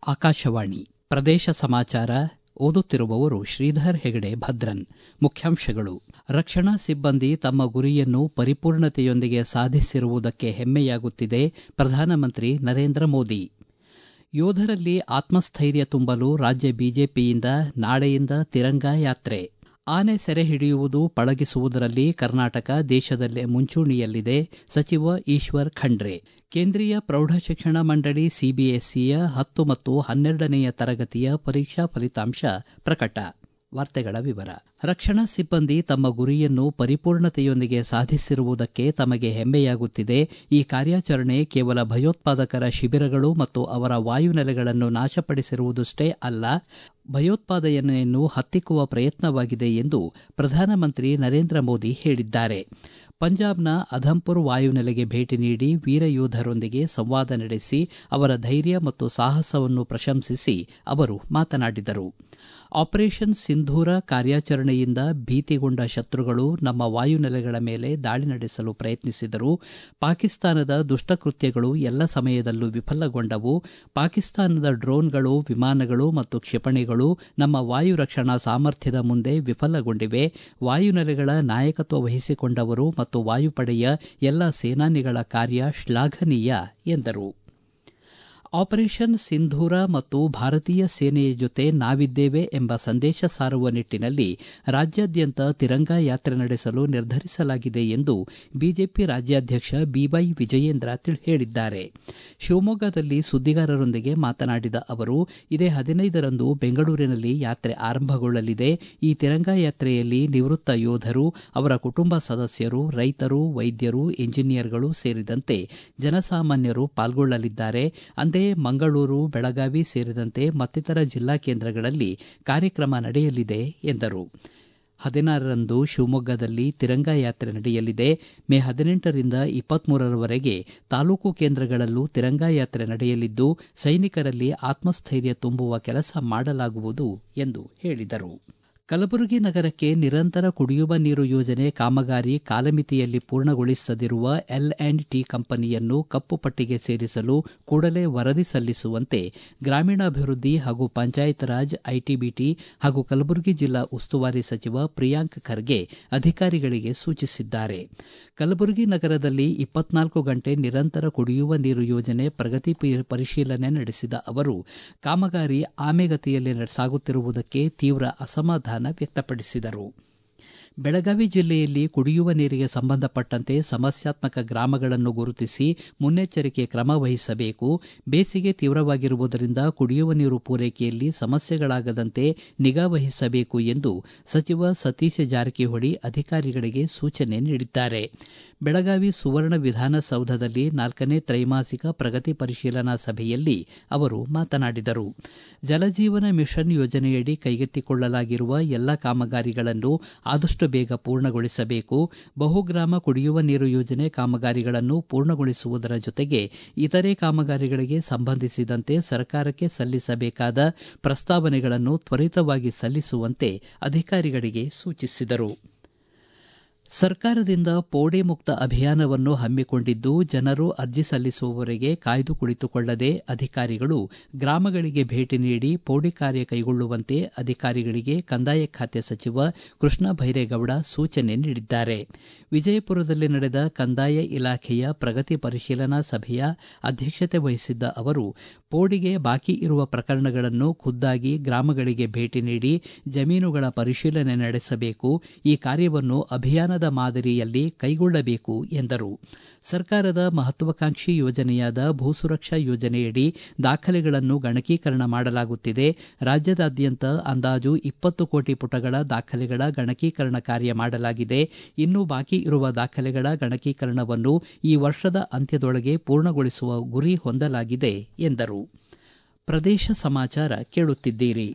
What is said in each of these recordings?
ಆಕಾಶವಾಣಿ ಪ್ರದೇಶ ಸಮಾಚಾರ ಓದುತ್ತಿರುವವರು ಶ್ರೀಧರ್ ಹೆಗಡೆ ಭದ್ರನ್ ಮುಖ್ಯಾಂಶಗಳು ರಕ್ಷಣಾ ಸಿಬ್ಬಂದಿ ತಮ್ಮ ಗುರಿಯನ್ನು ಪರಿಪೂರ್ಣತೆಯೊಂದಿಗೆ ಸಾಧಿಸಿರುವುದಕ್ಕೆ ಹೆಮ್ಮೆಯಾಗುತ್ತಿದೆ ಪ್ರಧಾನಮಂತ್ರಿ ನರೇಂದ್ರ ಮೋದಿ ಯೋಧರಲ್ಲಿ ಆತ್ಮಸ್ಥೈರ್ಯ ತುಂಬಲು ರಾಜ್ಯ ಬಿಜೆಪಿಯಿಂದ ನಾಳೆಯಿಂದ ತಿರಂಗಾ ಯಾತ್ರೆ ಆನೆ ಸೆರೆ ಹಿಡಿಯುವುದು ಪಳಗಿಸುವುದರಲ್ಲಿ ಕರ್ನಾಟಕ ದೇಶದಲ್ಲೇ ಮುಂಚೂಣಿಯಲ್ಲಿದೆ ಸಚಿವ ಈಶ್ವರ್ ಖಂಡ್ರೆ ಕೇಂದ್ರೀಯ ಪ್ರೌಢಶಿಕ್ಷಣ ಮಂಡಳಿ ಸಿಬಿಎಸ್ಇಯ ಹತ್ತು ಮತ್ತು ಹನ್ನೆರಡನೆಯ ತರಗತಿಯ ಪರೀಕ್ಷಾ ಫಲಿತಾಂಶ ಪ್ರಕಟ ವಾರ್ತೆಗಳ ವಿವರ ರಕ್ಷಣಾ ಸಿಬ್ಬಂದಿ ತಮ್ಮ ಗುರಿಯನ್ನು ಪರಿಪೂರ್ಣತೆಯೊಂದಿಗೆ ಸಾಧಿಸಿರುವುದಕ್ಕೆ ತಮಗೆ ಹೆಮ್ಮೆಯಾಗುತ್ತಿದೆ ಈ ಕಾರ್ಯಾಚರಣೆ ಕೇವಲ ಭಯೋತ್ಪಾದಕರ ಶಿಬಿರಗಳು ಮತ್ತು ಅವರ ವಾಯುನೆಲೆಗಳನ್ನು ನಾಶಪಡಿಸಿರುವುದಷ್ಟೇ ಅಲ್ಲ ಭಯೋತ್ಪಾದನೆಯನ್ನು ಹತ್ತಿಕ್ಕುವ ಪ್ರಯತ್ನವಾಗಿದೆ ಎಂದು ಪ್ರಧಾನಮಂತ್ರಿ ನರೇಂದ್ರ ಮೋದಿ ಹೇಳಿದ್ದಾರೆ ಪಂಜಾಬ್ನ ಅಧಂಪುರ್ ವಾಯುನೆಲೆಗೆ ಭೇಟಿ ನೀಡಿ ವೀರಯೋಧರೊಂದಿಗೆ ಸಂವಾದ ನಡೆಸಿ ಅವರ ಧೈರ್ಯ ಮತ್ತು ಸಾಹಸವನ್ನು ಪ್ರಶಂಸಿಸಿ ಅವರು ಮಾತನಾಡಿದರು ಆಪರೇಷನ್ ಸಿಂಧೂರ ಕಾರ್ಯಾಚರಣೆಯಿಂದ ಭೀತಿಗೊಂಡ ಶತ್ರುಗಳು ನಮ್ಮ ವಾಯುನೆಲೆಗಳ ಮೇಲೆ ದಾಳಿ ನಡೆಸಲು ಪ್ರಯತ್ನಿಸಿದರು ಪಾಕಿಸ್ತಾನದ ದುಷ್ಟಕೃತ್ಯಗಳು ಎಲ್ಲ ಸಮಯದಲ್ಲೂ ವಿಫಲಗೊಂಡವು ಪಾಕಿಸ್ತಾನದ ಡ್ರೋನ್ಗಳು ವಿಮಾನಗಳು ಮತ್ತು ಕ್ಷಿಪಣಿಗಳು ನಮ್ಮ ವಾಯು ರಕ್ಷಣಾ ಸಾಮರ್ಥ್ಯದ ಮುಂದೆ ವಿಫಲಗೊಂಡಿವೆ ವಾಯುನೆಲೆಗಳ ನಾಯಕತ್ವ ವಹಿಸಿಕೊಂಡವರು ಮತ್ತು ವಾಯುಪಡೆಯ ಎಲ್ಲ ಸೇನಾನಿಗಳ ಕಾರ್ಯ ಶ್ಲಾಘನೀಯ ಎಂದರು ಆಪರೇಷನ್ ಸಿಂಧೂರ ಮತ್ತು ಭಾರತೀಯ ಸೇನೆಯ ಜೊತೆ ನಾವಿದ್ದೇವೆ ಎಂಬ ಸಂದೇಶ ಸಾರುವ ನಿಟ್ಟನಲ್ಲಿ ರಾಜ್ಯಾದ್ಯಂತ ತಿರಂಗಾ ಯಾತ್ರೆ ನಡೆಸಲು ನಿರ್ಧರಿಸಲಾಗಿದೆ ಎಂದು ಬಿಜೆಪಿ ರಾಜ್ಯಾಧ್ಯಕ್ಷ ಬಿವೈ ವಿಜಯೇಂದ್ರ ಹೇಳಿದ್ದಾರೆ ಶಿವಮೊಗ್ಗದಲ್ಲಿ ಸುದ್ದಿಗಾರರೊಂದಿಗೆ ಮಾತನಾಡಿದ ಅವರು ಇದೇ ಹದಿನೈದರಂದು ಬೆಂಗಳೂರಿನಲ್ಲಿ ಯಾತ್ರೆ ಆರಂಭಗೊಳ್ಳಲಿದೆ ಈ ತಿರಂಗಾ ಯಾತ್ರೆಯಲ್ಲಿ ನಿವೃತ್ತ ಯೋಧರು ಅವರ ಕುಟುಂಬ ಸದಸ್ಯರು ರೈತರು ವೈದ್ಯರು ಇಂಜಿನಿಯರ್ಗಳು ಸೇರಿದಂತೆ ಜನಸಾಮಾನ್ಯರು ಪಾಲ್ಗೊಳ್ಳಲಿದ್ದಾರೆ ಅಂದೇ ಮಂಗಳೂರು ಬೆಳಗಾವಿ ಸೇರಿದಂತೆ ಮತ್ತಿತರ ಜಿಲ್ಲಾ ಕೇಂದ್ರಗಳಲ್ಲಿ ಕಾರ್ಯಕ್ರಮ ನಡೆಯಲಿದೆ ಎಂದರು ಹದಿನಾರರಂದು ಶಿವಮೊಗ್ಗದಲ್ಲಿ ತಿರಂಗಾ ಯಾತ್ರೆ ನಡೆಯಲಿದೆ ಮೇ ಹದಿನೆಂಟರಿಂದ ಇಪ್ಪತ್ಮೂರರವರೆಗೆ ತಾಲೂಕು ಕೇಂದ್ರಗಳಲ್ಲೂ ತಿರಂಗಾ ಯಾತ್ರೆ ನಡೆಯಲಿದ್ದು ಸೈನಿಕರಲ್ಲಿ ಆತ್ಮಸ್ಥೈರ್ಯ ತುಂಬುವ ಕೆಲಸ ಮಾಡಲಾಗುವುದು ಎಂದು ಹೇಳಿದರು ಕಲಬುರಗಿ ನಗರಕ್ಕೆ ನಿರಂತರ ಕುಡಿಯುವ ನೀರು ಯೋಜನೆ ಕಾಮಗಾರಿ ಕಾಲಮಿತಿಯಲ್ಲಿ ಪೂರ್ಣಗೊಳಿಸದಿರುವ ಎಲ್ ಅಂಡ್ ಟಿ ಕಂಪನಿಯನ್ನು ಕಪ್ಪು ಪಟ್ಟಿಗೆ ಸೇರಿಸಲು ಕೂಡಲೇ ವರದಿ ಸಲ್ಲಿಸುವಂತೆ ಗ್ರಾಮೀಣಾಭಿವೃದ್ಧಿ ಹಾಗೂ ಪಂಚಾಯತ್ ರಾಜ್ ಐಟಿಬಿಟಿ ಹಾಗೂ ಕಲಬುರಗಿ ಜಿಲ್ಲಾ ಉಸ್ತುವಾರಿ ಸಚಿವ ಪ್ರಿಯಾಂಕ್ ಖರ್ಗೆ ಅಧಿಕಾರಿಗಳಿಗೆ ಸೂಚಿಸಿದ್ದಾರೆ ಕಲಬುರಗಿ ನಗರದಲ್ಲಿ ಇಪ್ಪತ್ನಾಲ್ಕು ಗಂಟೆ ನಿರಂತರ ಕುಡಿಯುವ ನೀರು ಯೋಜನೆ ಪ್ರಗತಿ ಪರಿಶೀಲನೆ ನಡೆಸಿದ ಅವರು ಕಾಮಗಾರಿ ಆಮೆಗತಿಯಲ್ಲಿ ಸಾಗುತ್ತಿರುವುದಕ್ಕೆ ತೀವ್ರ ಅಸಮಾಧಾನ ವ್ಯಕ್ತಪಡಿಸಿದರು ಬೆಳಗಾವಿ ಜಿಲ್ಲೆಯಲ್ಲಿ ಕುಡಿಯುವ ನೀರಿಗೆ ಸಂಬಂಧಪಟ್ಟಂತೆ ಸಮಸ್ಯಾತ್ಮಕ ಗ್ರಾಮಗಳನ್ನು ಗುರುತಿಸಿ ಮುನ್ನೆಚ್ಚರಿಕೆ ಕ್ರಮ ವಹಿಸಬೇಕು ಬೇಸಿಗೆ ತೀವ್ರವಾಗಿರುವುದರಿಂದ ಕುಡಿಯುವ ನೀರು ಪೂರೈಕೆಯಲ್ಲಿ ಸಮಸ್ಯೆಗಳಾಗದಂತೆ ನಿಗಾ ವಹಿಸಬೇಕು ಎಂದು ಸಚಿವ ಸತೀಶ ಜಾರಕಿಹೊಳಿ ಅಧಿಕಾರಿಗಳಿಗೆ ಸೂಚನೆ ನೀಡಿದ್ದಾರೆ ಬೆಳಗಾವಿ ಸುವರ್ಣ ವಿಧಾನಸೌಧದಲ್ಲಿ ನಾಲ್ಕನೇ ತ್ರೈಮಾಸಿಕ ಪ್ರಗತಿ ಪರಿಶೀಲನಾ ಸಭೆಯಲ್ಲಿ ಅವರು ಮಾತನಾಡಿದರು ಜಲಜೀವನ ಮಿಷನ್ ಯೋಜನೆಯಡಿ ಕೈಗೆತ್ತಿಕೊಳ್ಳಲಾಗಿರುವ ಎಲ್ಲ ಕಾಮಗಾರಿಗಳನ್ನು ಆದಷ್ಟು ಬೇಗ ಪೂರ್ಣಗೊಳಿಸಬೇಕು ಬಹುಗ್ರಾಮ ಕುಡಿಯುವ ನೀರು ಯೋಜನೆ ಕಾಮಗಾರಿಗಳನ್ನು ಪೂರ್ಣಗೊಳಿಸುವುದರ ಜೊತೆಗೆ ಇತರೆ ಕಾಮಗಾರಿಗಳಿಗೆ ಸಂಬಂಧಿಸಿದಂತೆ ಸರ್ಕಾರಕ್ಕೆ ಸಲ್ಲಿಸಬೇಕಾದ ಪ್ರಸ್ತಾವನೆಗಳನ್ನು ತ್ವರಿತವಾಗಿ ಸಲ್ಲಿಸುವಂತೆ ಅಧಿಕಾರಿಗಳಿಗೆ ಸೂಚಿಸಿದರು ಸರ್ಕಾರದಿಂದ ಪೋಡಿ ಮುಕ್ತ ಅಭಿಯಾನವನ್ನು ಹಮ್ಮಿಕೊಂಡಿದ್ದು ಜನರು ಅರ್ಜಿ ಸಲ್ಲಿಸುವವರೆಗೆ ಕಾಯ್ದು ಕುಳಿತುಕೊಳ್ಳದೆ ಅಧಿಕಾರಿಗಳು ಗ್ರಾಮಗಳಿಗೆ ಭೇಟಿ ನೀಡಿ ಪೋಡಿ ಕಾರ್ಯ ಕೈಗೊಳ್ಳುವಂತೆ ಅಧಿಕಾರಿಗಳಿಗೆ ಕಂದಾಯ ಖಾತೆ ಸಚಿವ ಕೃಷ್ಣ ಭೈರೇಗೌಡ ಸೂಚನೆ ನೀಡಿದ್ದಾರೆ ವಿಜಯಪುರದಲ್ಲಿ ನಡೆದ ಕಂದಾಯ ಇಲಾಖೆಯ ಪ್ರಗತಿ ಪರಿಶೀಲನಾ ಸಭೆಯ ಅಧ್ಯಕ್ಷತೆ ವಹಿಸಿದ್ದ ಅವರು ಪೋಡಿಗೆ ಬಾಕಿ ಇರುವ ಪ್ರಕರಣಗಳನ್ನು ಖುದ್ದಾಗಿ ಗ್ರಾಮಗಳಿಗೆ ಭೇಟಿ ನೀಡಿ ಜಮೀನುಗಳ ಪರಿಶೀಲನೆ ನಡೆಸಬೇಕು ಈ ಕಾರ್ಯವನ್ನು ಅಭಿಯಾನದ ಮಾದರಿಯಲ್ಲಿ ಕೈಗೊಳ್ಳಬೇಕು ಎಂದರು ಸರ್ಕಾರದ ಮಹತ್ವಾಕಾಂಕ್ಷಿ ಯೋಜನೆಯಾದ ಭೂಸುರಕ್ಷಾ ಯೋಜನೆಯಡಿ ದಾಖಲೆಗಳನ್ನು ಗಣಕೀಕರಣ ಮಾಡಲಾಗುತ್ತಿದೆ ರಾಜ್ಯದಾದ್ಯಂತ ಅಂದಾಜು ಇಪ್ಪತ್ತು ಕೋಟಿ ಪುಟಗಳ ದಾಖಲೆಗಳ ಗಣಕೀಕರಣ ಕಾರ್ಯ ಮಾಡಲಾಗಿದೆ ಇನ್ನು ಬಾಕಿ ಇರುವ ದಾಖಲೆಗಳ ಗಣಕೀಕರಣವನ್ನು ಈ ವರ್ಷದ ಅಂತ್ಯದೊಳಗೆ ಪೂರ್ಣಗೊಳಿಸುವ ಗುರಿ ಹೊಂದಲಾಗಿದೆ ಎಂದರು ಪ್ರದೇಶ ಸಮಾಚಾರ ಕೇಳುತ್ತಿದ್ದೀರಿ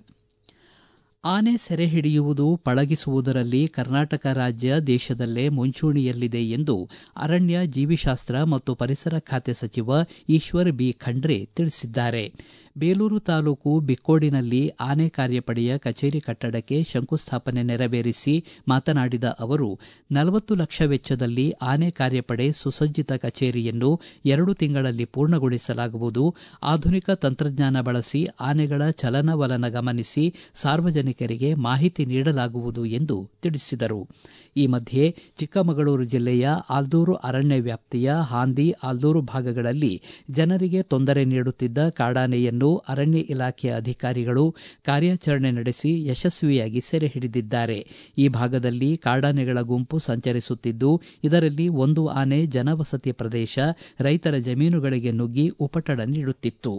ಆನೆ ಸೆರೆ ಹಿಡಿಯುವುದು ಪಳಗಿಸುವುದರಲ್ಲಿ ಕರ್ನಾಟಕ ರಾಜ್ಯ ದೇಶದಲ್ಲೇ ಮುಂಚೂಣಿಯಲ್ಲಿದೆ ಎಂದು ಅರಣ್ಯ ಜೀವಿಶಾಸ್ತ್ರ ಮತ್ತು ಪರಿಸರ ಖಾತೆ ಸಚಿವ ಈಶ್ವರ್ ಬಿ ಖಂಡ್ರೆ ತಿಳಿಸಿದ್ದಾರೆ ಬೇಲೂರು ತಾಲೂಕು ಬಿಕ್ಕೋಡಿನಲ್ಲಿ ಆನೆ ಕಾರ್ಯಪಡೆಯ ಕಚೇರಿ ಕಟ್ಟಡಕ್ಕೆ ಶಂಕುಸ್ಥಾಪನೆ ನೆರವೇರಿಸಿ ಮಾತನಾಡಿದ ಅವರು ನಲವತ್ತು ಲಕ್ಷ ವೆಚ್ಚದಲ್ಲಿ ಆನೆ ಕಾರ್ಯಪಡೆ ಸುಸಜ್ಜಿತ ಕಚೇರಿಯನ್ನು ಎರಡು ತಿಂಗಳಲ್ಲಿ ಪೂರ್ಣಗೊಳಿಸಲಾಗುವುದು ಆಧುನಿಕ ತಂತ್ರಜ್ಞಾನ ಬಳಸಿ ಆನೆಗಳ ಚಲನವಲನ ಗಮನಿಸಿ ಸಾರ್ವಜನಿಕರಿಗೆ ಮಾಹಿತಿ ನೀಡಲಾಗುವುದು ಎಂದು ತಿಳಿಸಿದರು ಈ ಮಧ್ಯೆ ಚಿಕ್ಕಮಗಳೂರು ಜಿಲ್ಲೆಯ ಆಲ್ದೂರು ಅರಣ್ಯ ವ್ಯಾಪ್ತಿಯ ಹಾಂದಿ ಆಲ್ದೂರು ಭಾಗಗಳಲ್ಲಿ ಜನರಿಗೆ ತೊಂದರೆ ನೀಡುತ್ತಿದ್ದ ಕಾಡಾನೆಯನ್ನು ಅರಣ್ಯ ಇಲಾಖೆಯ ಅಧಿಕಾರಿಗಳು ಕಾರ್ಯಾಚರಣೆ ನಡೆಸಿ ಯಶಸ್ವಿಯಾಗಿ ಸೆರೆ ಹಿಡಿದಿದ್ದಾರೆ ಈ ಭಾಗದಲ್ಲಿ ಕಾಡಾನೆಗಳ ಗುಂಪು ಸಂಚರಿಸುತ್ತಿದ್ದು ಇದರಲ್ಲಿ ಒಂದು ಆನೆ ಜನವಸತಿ ಪ್ರದೇಶ ರೈತರ ಜಮೀನುಗಳಿಗೆ ನುಗ್ಗಿ ಉಪಟಳ ನೀಡುತ್ತಿತ್ತು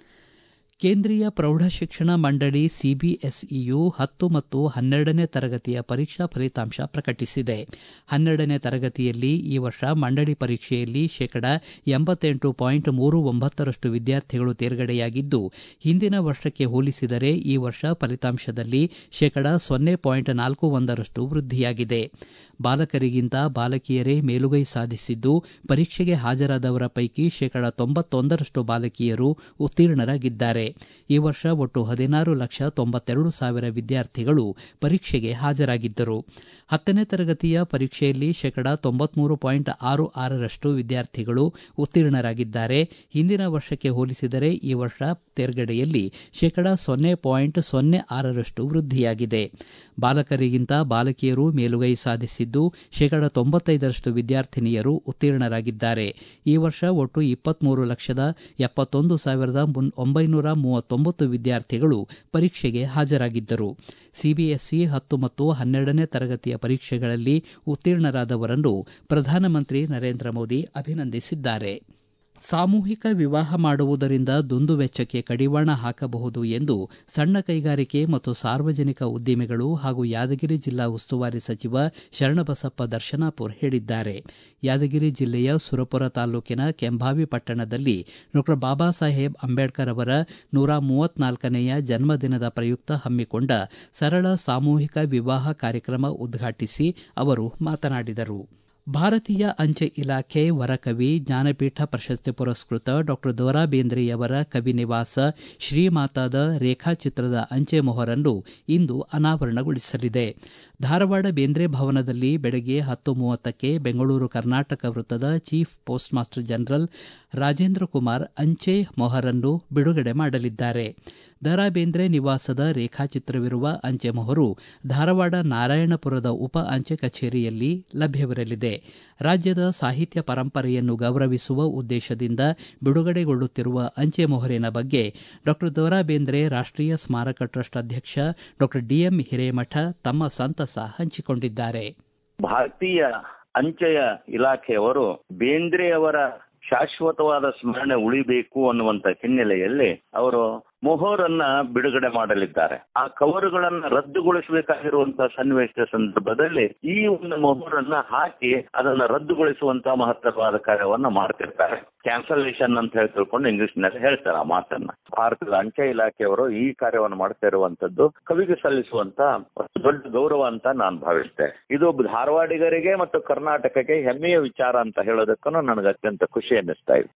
ಕೇಂದ್ರೀಯ ಪ್ರೌಢಶಿಕ್ಷಣ ಮಂಡಳಿ ಸಿಬಿಎಸ್ಇಯು ಹತ್ತು ಮತ್ತು ಹನ್ನೆರಡನೇ ತರಗತಿಯ ಪರೀಕ್ಷಾ ಫಲಿತಾಂಶ ಪ್ರಕಟಿಸಿದೆ ಹನ್ನೆರಡನೇ ತರಗತಿಯಲ್ಲಿ ಈ ವರ್ಷ ಮಂಡಳಿ ಪರೀಕ್ಷೆಯಲ್ಲಿ ಶೇಕಡ ಎಂಬತ್ತೆಂಟು ಪಾಯಿಂಟ್ ಮೂರು ಒಂಬತ್ತರಷ್ಟು ವಿದ್ಯಾರ್ಥಿಗಳು ತೇರ್ಗಡೆಯಾಗಿದ್ದು ಹಿಂದಿನ ವರ್ಷಕ್ಕೆ ಹೋಲಿಸಿದರೆ ಈ ವರ್ಷ ಫಲಿತಾಂಶದಲ್ಲಿ ಶೇಕಡ ಸೊನ್ನೆ ಪಾಯಿಂಟ್ ನಾಲ್ಕು ಒಂದರಷ್ಟು ವೃದ್ಧಿಯಾಗಿದೆ ಬಾಲಕರಿಗಿಂತ ಬಾಲಕಿಯರೇ ಮೇಲುಗೈ ಸಾಧಿಸಿದ್ದು ಪರೀಕ್ಷೆಗೆ ಹಾಜರಾದವರ ಪೈಕಿ ಶೇಕಡ ತೊಂಬತ್ತೊಂದರಷ್ಟು ಬಾಲಕಿಯರು ಉತ್ತೀರ್ಣರಾಗಿದ್ದಾರೆ ಈ ವರ್ಷ ಒಟ್ಟು ಹದಿನಾರು ಲಕ್ಷ ತೊಂಬತ್ತೆರಡು ಸಾವಿರ ವಿದ್ಯಾರ್ಥಿಗಳು ಪರೀಕ್ಷೆಗೆ ಹಾಜರಾಗಿದ್ದರು ಹತ್ತನೇ ತರಗತಿಯ ಪರೀಕ್ಷೆಯಲ್ಲಿ ಶೇಕಡ ತೊಂಬತ್ಮೂರು ಪಾಯಿಂಟ್ ಆರು ಆರರಷ್ಟು ವಿದ್ಯಾರ್ಥಿಗಳು ಉತ್ತೀರ್ಣರಾಗಿದ್ದಾರೆ ಹಿಂದಿನ ವರ್ಷಕ್ಕೆ ಹೋಲಿಸಿದರೆ ಈ ವರ್ಷ ತೇರ್ಗಡೆಯಲ್ಲಿ ಶೇಕಡ ಸೊನ್ನೆ ಪಾಯಿಂಟ್ ಸೊನ್ನೆ ಆರರಷ್ಟು ವೃದ್ಧಿಯಾಗಿದೆ ಬಾಲಕರಿಗಿಂತ ಬಾಲಕಿಯರು ಮೇಲುಗೈ ಸಾಧಿಸಿದ್ದು ಶೇಕಡ ತೊಂಬತ್ತೈದರಷ್ಟು ವಿದ್ಯಾರ್ಥಿನಿಯರು ಉತ್ತೀರ್ಣರಾಗಿದ್ದಾರೆ ಈ ವರ್ಷ ಒಟ್ಟು ಇಪ್ಪತ್ಮೂರು ಲಕ್ಷದ ಎಪ್ಪತ್ತೊಂದು ಸಾವಿರದ ಒಂಬೈನೂರ ಮೂವತ್ತೊಂಬತ್ತು ವಿದ್ಯಾರ್ಥಿಗಳು ಪರೀಕ್ಷೆಗೆ ಹಾಜರಾಗಿದ್ದರು ಸಿಬಿಎಸ್ಇ ಹತ್ತು ಮತ್ತು ಹನ್ನೆರಡನೇ ತರಗತಿಯ ಪರೀಕ್ಷೆಗಳಲ್ಲಿ ಉತ್ತೀರ್ಣರಾದವರನ್ನು ಪ್ರಧಾನಮಂತ್ರಿ ನರೇಂದ್ರ ಮೋದಿ ಅಭಿನಂದಿಸಿದ್ದಾರೆ ಸಾಮೂಹಿಕ ವಿವಾಹ ಮಾಡುವುದರಿಂದ ದುಂದುವೆಚ್ಚಕ್ಕೆ ಕಡಿವಾಣ ಹಾಕಬಹುದು ಎಂದು ಸಣ್ಣ ಕೈಗಾರಿಕೆ ಮತ್ತು ಸಾರ್ವಜನಿಕ ಉದ್ದಿಮೆಗಳು ಹಾಗೂ ಯಾದಗಿರಿ ಜಿಲ್ಲಾ ಉಸ್ತುವಾರಿ ಸಚಿವ ಶರಣಬಸಪ್ಪ ದರ್ಶನಾಪುರ್ ಹೇಳಿದ್ದಾರೆ ಯಾದಗಿರಿ ಜಿಲ್ಲೆಯ ಸುರಪುರ ತಾಲೂಕಿನ ಕೆಂಭಾವಿ ಪಟ್ಟಣದಲ್ಲಿ ಡಾಕ್ಟರ್ ಬಾಬಾ ಸಾಹೇಬ್ ಅಂಬೇಡ್ಕರ್ ಅವರ ನೂರ ಮೂವತ್ನಾಲ್ಕನೆಯ ಜನ್ಮದಿನದ ಪ್ರಯುಕ್ತ ಹಮ್ಮಿಕೊಂಡ ಸರಳ ಸಾಮೂಹಿಕ ವಿವಾಹ ಕಾರ್ಯಕ್ರಮ ಉದ್ಘಾಟಿಸಿ ಅವರು ಮಾತನಾಡಿದರು ಭಾರತೀಯ ಅಂಚೆ ಇಲಾಖೆ ವರಕವಿ ಜ್ಞಾನಪೀಠ ಪ್ರಶಸ್ತಿ ಪುರಸ್ಕೃತ ಡಾಕ್ಟರ್ ದೋರಾ ಬೇಂದ್ರೆಯವರ ಕವಿ ನಿವಾಸ ಶ್ರೀಮಾತಾದ ರೇಖಾಚಿತ್ರದ ಅಂಚೆ ಮೊಹರನ್ನು ಇಂದು ಅನಾವರಣಗೊಳಿಸಲಿದೆ ಧಾರವಾಡ ಬೇಂದ್ರೆ ಭವನದಲ್ಲಿ ಬೆಳಗ್ಗೆ ಹತ್ತು ಮೂವತ್ತಕ್ಕೆ ಬೆಂಗಳೂರು ಕರ್ನಾಟಕ ವೃತ್ತದ chief post master general Rajendra Kumar ಅಂಚೆ ಮೊಹರನ್ನು ಬಿಡುಗಡೆ ಮಾಡಲಿದ್ದಾರೆ ದರಾ ಬೇಂದ್ರೆ ನಿವಾಸದ ರೇಖಾಚಿತ್ರವಿರುವ ಅಂಚೆ ಮೊಹರು ಧಾರವಾಡ ನಾರಾಯಣಪುರದ ಉಪ ಅಂಚೆ ಕಚೇರಿಯಲ್ಲಿ ಲಭ್ಯವಿರಲಿದೆ ರಾಜ್ಯದ ಸಾಹಿತ್ಯ ಪರಂಪರೆಯನ್ನು ಗೌರವಿಸುವ ಉದ್ದೇಶದಿಂದ ಬಿಡುಗಡೆಗೊಳ್ಳುತ್ತಿರುವ ಅಂಚೆ ಮೊಹರಿನ ಬಗ್ಗೆ ಡಾಕ್ಟರ್ ದರಾ ಬೇಂದ್ರೆ ರಾಷ್ಟೀಯ ಸ್ಮಾರಕ ಟ್ರಸ್ಟ್ ಅಧ್ಯಕ್ಷ ಡಾಕ್ಟರ್ ಡಿಎಂ ಹಿರೇಮಠ ತಮ್ಮ ಸಂತಸ ಹಂಚಿಕೊಂಡಿದ್ದಾರೆ ಭಾರತೀಯ ಅಂಚೆಯ ಇಲಾಖೆಯವರು ಬೇಂದ್ರೆಯವರ ಶಾಶ್ವತವಾದ ಸ್ಮರಣೆ ಉಳಿಬೇಕು ಅನ್ನುವಂತ ಹಿನ್ನೆಲೆಯಲ್ಲಿ ಅವರು ಮೊಹರನ್ನ ಬಿಡುಗಡೆ ಮಾಡಲಿದ್ದಾರೆ ಆ ಕವರುಗಳನ್ನ ರದ್ದುಗೊಳಿಸಬೇಕಾಗಿರುವಂತಹ ಸನ್ನಿವೇಶದ ಸಂದರ್ಭದಲ್ಲಿ ಈ ಒಂದು ಮೊಹರನ್ನ ಹಾಕಿ ಅದನ್ನ ರದ್ದುಗೊಳಿಸುವಂತಹ ಮಹತ್ತರವಾದ ಕಾರ್ಯವನ್ನ ಮಾಡ್ತಿರ್ತಾರೆ ಕ್ಯಾನ್ಸಲೇಷನ್ ಅಂತ ಹೇಳಿ ತಿಳ್ಕೊಂಡು ಇಂಗ್ಲಿಷ್ ನಲ್ಲಿ ಹೇಳ್ತಾರೆ ಆ ಮಾತನ್ನ ಭಾರತದ ಅಂಚೆ ಇಲಾಖೆಯವರು ಈ ಕಾರ್ಯವನ್ನು ಮಾಡ್ತಾ ಇರುವಂತದ್ದು ಕವಿಗೆ ಸಲ್ಲಿಸುವಂತ ದೊಡ್ಡ ಗೌರವ ಅಂತ ನಾನು ಭಾವಿಸ್ತೇನೆ ಇದು ಧಾರವಾಡಿಗರಿಗೆ ಮತ್ತು ಕರ್ನಾಟಕಕ್ಕೆ ಹೆಮ್ಮೆಯ ವಿಚಾರ ಅಂತ ಹೇಳೋದಕ್ಕೂ ನನಗೆ ಅತ್ಯಂತ ಖುಷಿ ಅನ್ನಿಸ್ತಾ ಇದೆ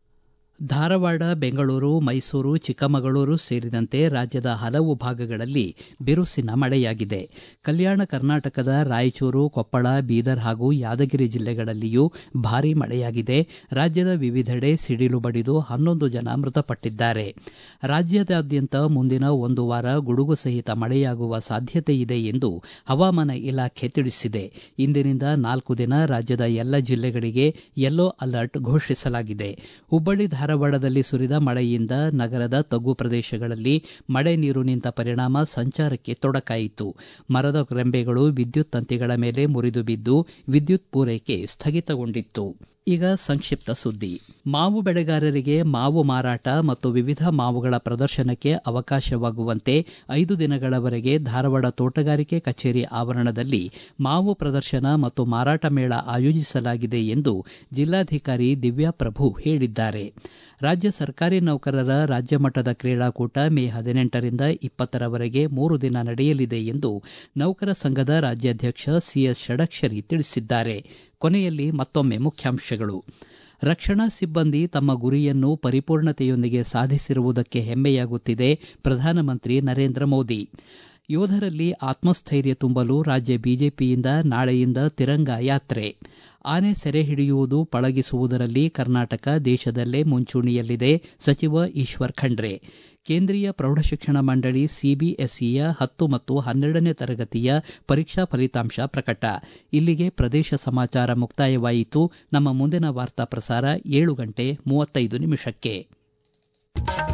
ಧಾರವಾಡ ಬೆಂಗಳೂರು ಮೈಸೂರು ಚಿಕ್ಕಮಗಳೂರು ಸೇರಿದಂತೆ ರಾಜ್ಯದ ಹಲವು ಭಾಗಗಳಲ್ಲಿ ಬಿರುಸಿನ ಮಳೆಯಾಗಿದೆ ಕಲ್ಯಾಣ ಕರ್ನಾಟಕದ ರಾಯಚೂರು ಕೊಪ್ಪಳ ಬೀದರ್ ಹಾಗೂ ಯಾದಗಿರಿ ಜಿಲ್ಲೆಗಳಲ್ಲಿಯೂ ಭಾರೀ ಮಳೆಯಾಗಿದೆ ರಾಜ್ಯದ ವಿವಿಧೆಡೆ ಸಿಡಿಲು ಬಡಿದು ಹನ್ನೊಂದು ಜನ ಮೃತಪಟ್ಟಿದ್ದಾರೆ ರಾಜ್ಯದಾದ್ಯಂತ ಮುಂದಿನ ಒಂದು ವಾರ ಗುಡುಗು ಸಹಿತ ಮಳೆಯಾಗುವ ಸಾಧ್ಯತೆ ಇದೆ ಎಂದು ಹವಾಮಾನ ಇಲಾಖೆ ತಿಳಿಸಿದೆ ಇಂದಿನಿಂದ ನಾಲ್ಕು ದಿನ ರಾಜ್ಯದ ಎಲ್ಲ ಜಿಲ್ಲೆಗಳಿಗೆ ಯೆಲ್ಲೋ ಅಲರ್ಟ್ ಘೋಷಿಸಲಾಗಿದೆ ಹುಬ್ಬಳ್ಳಿ ಧಾರವಾಡದಲ್ಲಿ ಸುರಿದ ಮಳೆಯಿಂದ ನಗರದ ತಗ್ಗು ಪ್ರದೇಶಗಳಲ್ಲಿ ಮಳೆ ನೀರು ನಿಂತ ಪರಿಣಾಮ ಸಂಚಾರಕ್ಕೆ ತೊಡಕಾಯಿತು ಮರದ ರೆಂಬೆಗಳು ವಿದ್ಯುತ್ ತಂತಿಗಳ ಮೇಲೆ ಮುರಿದು ಬಿದ್ದು ವಿದ್ಯುತ್ ಪೂರೈಕೆ ಸ್ಥಗಿತಗೊಂಡಿತ್ತು ಈಗ ಸಂಕ್ಷಿಪ್ತ ಸುದ್ದಿ ಮಾವು ಬೆಳೆಗಾರರಿಗೆ ಮಾವು ಮಾರಾಟ ಮತ್ತು ವಿವಿಧ ಮಾವುಗಳ ಪ್ರದರ್ಶನಕ್ಕೆ ಅವಕಾಶವಾಗುವಂತೆ ಐದು ದಿನಗಳವರೆಗೆ ಧಾರವಾಡ ತೋಟಗಾರಿಕೆ ಕಚೇರಿ ಆವರಣದಲ್ಲಿ ಮಾವು ಪ್ರದರ್ಶನ ಮತ್ತು ಮಾರಾಟ ಮೇಳ ಆಯೋಜಿಸಲಾಗಿದೆ ಎಂದು ಜಿಲ್ಲಾಧಿಕಾರಿ ದಿವ್ಯಾ ಪ್ರಭು ಹೇಳಿದ್ದಾರೆ ರಾಜ್ಯ ಸರ್ಕಾರಿ ನೌಕರರ ರಾಜ್ಯ ಮಟ್ಟದ ಕ್ರೀಡಾಕೂಟ ಮೇ ಹದಿನೆಂಟರಿಂದ ಇಪ್ಪತ್ತರವರೆಗೆ ಮೂರು ದಿನ ನಡೆಯಲಿದೆ ಎಂದು ನೌಕರ ಸಂಘದ ರಾಜ್ಯಾಧ್ಯಕ್ಷ ಸಿಎಸ್ ಷಡಕ್ಷರಿ ತಿಳಿಸಿದ್ದಾರೆ ಕೊನೆಯಲ್ಲಿ ಮತ್ತೊಮ್ಮೆ ಮುಖ್ಯಾಂಶಗಳು ರಕ್ಷಣಾ ಸಿಬ್ಬಂದಿ ತಮ್ಮ ಗುರಿಯನ್ನು ಪರಿಪೂರ್ಣತೆಯೊಂದಿಗೆ ಸಾಧಿಸಿರುವುದಕ್ಕೆ ಹೆಮ್ಮೆಯಾಗುತ್ತಿದೆ ಪ್ರಧಾನಮಂತ್ರಿ ನರೇಂದ್ರ ಮೋದಿ ಯೋಧರಲ್ಲಿ ಆತ್ಮಸ್ಥೈರ್ಯ ತುಂಬಲು ರಾಜ್ಯ ಬಿಜೆಪಿಯಿಂದ ನಾಳೆಯಿಂದ ತಿರಂಗ ಯಾತ್ರೆ ಆನೆ ಸೆರೆ ಹಿಡಿಯುವುದು ಪಳಗಿಸುವುದರಲ್ಲಿ ಕರ್ನಾಟಕ ದೇಶದಲ್ಲೇ ಮುಂಚೂಣಿಯಲ್ಲಿದೆ ಸಚಿವ ಈಶ್ವರ್ ಖಂಡ್ರೆ ಕೇಂದ್ರೀಯ ಪ್ರೌಢಶಿಕ್ಷಣ ಮಂಡಳಿ ಸಿಬಿಎಸ್ಇಯ ಹತ್ತು ಮತ್ತು ಹನ್ನೆರಡನೇ ತರಗತಿಯ ಪರೀಕ್ಷಾ ಫಲಿತಾಂಶ ಪ್ರಕಟ ಇಲ್ಲಿಗೆ ಪ್ರದೇಶ ಸಮಾಚಾರ ಮುಕ್ತಾಯವಾಯಿತು ನಮ್ಮ ಮುಂದಿನ ವಾರ್ತಾ ಪ್ರಸಾರ ಏಳು ಗಂಟೆ ಮೂವತ್ತೈದು ನಿಮಿಷಕ್ಕೆ